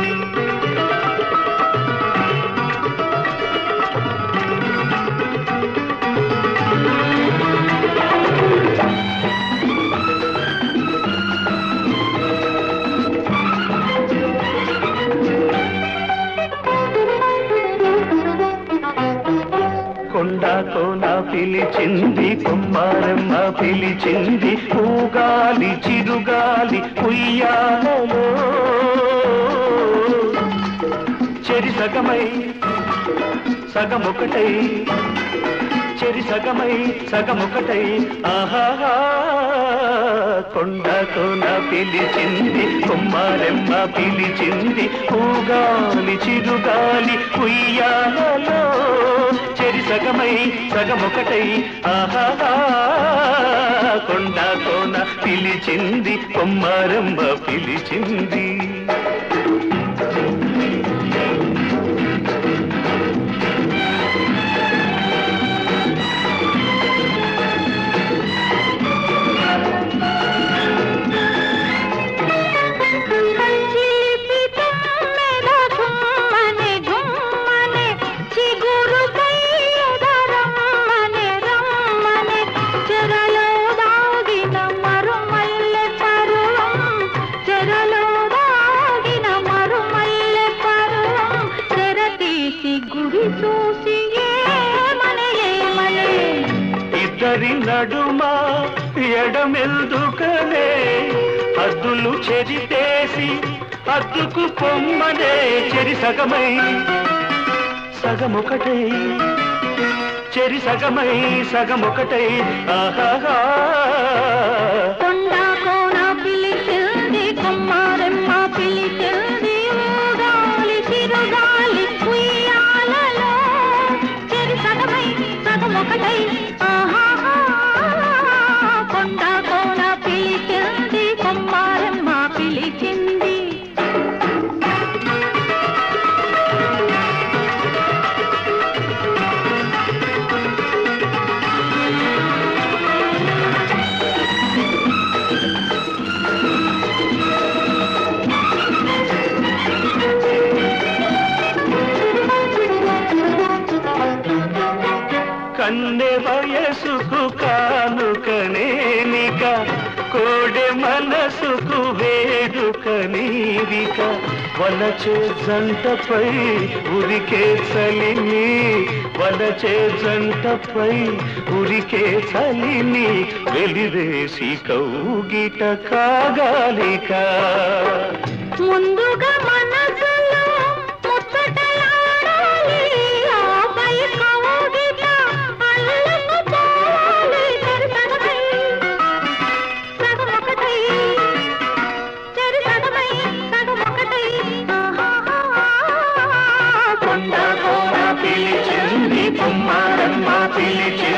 కొండ కోన పిలిచింది కుమ్మారమ్మ పిలిచింది పూగాలి చిరుగాలి ఉయ్యాలలో చెరి సగమై సగమొకటై చెరి సగమై సగమొకటై ఆహాహా కొండ కోన పిలిచింది కుమ్మారెమ్మ పిలిచింది పూగాలి చిరుగాలి ఉయ్యాలలో చెరి సగమై సగమొకటై ఆహాహా కొండ కోన పిలిచింది కుమ్మారెమ్మ పిలిచింది చిలిపి తుమ్మెద ఘుమ్మనే ఘుమ్మనే చిగురుపై ఎదరమ్మనే రమ్మనే చెరలో దాగిన మరుమల్లె పరువం చెరలో దాగిన మరుమల్లె పరువం తెర తీసి గుడి చూసి ఏమనే ఏమనే ఇద్దరి నడుమ ఎడమెల్దుకనే హద్దులు చెరితేసి హద్దుకు పొమ్మనే చెరి సగమై సగమొకటై చెరి సగమై సగమొకటై ఆహాహా కొండ కోన పిలిచింది కొమ్మారెమ్మ పిలిచింది ఊగాలి చిరుగాలి ఉయ్యాలలో చెరి సగమై సగమొకటై ఆహాహా కొండ కోన పిలిచింది కొమ్మారెమ్మ పిలిచింది కన్నె వయసుకు కానుకనేనిక కోడె మనసుకు వేడుక నీవిక వలచే జంటపై ఉరికే చలిని వలచే జంటపై ఉరికే చలిని వెలివేసి కౌగిట కాగాలిక ముందుగా మనసులో ముచ్చటలాడాలి ఆపై కౌగిట అల్లుకుపోవాలి చెరి సగమై సగమొకటై చెరి సగమై సగమొకటై ఆహాహా కొండ కోన పిలిచింది కుమ్మారమ్మ పిలిచింది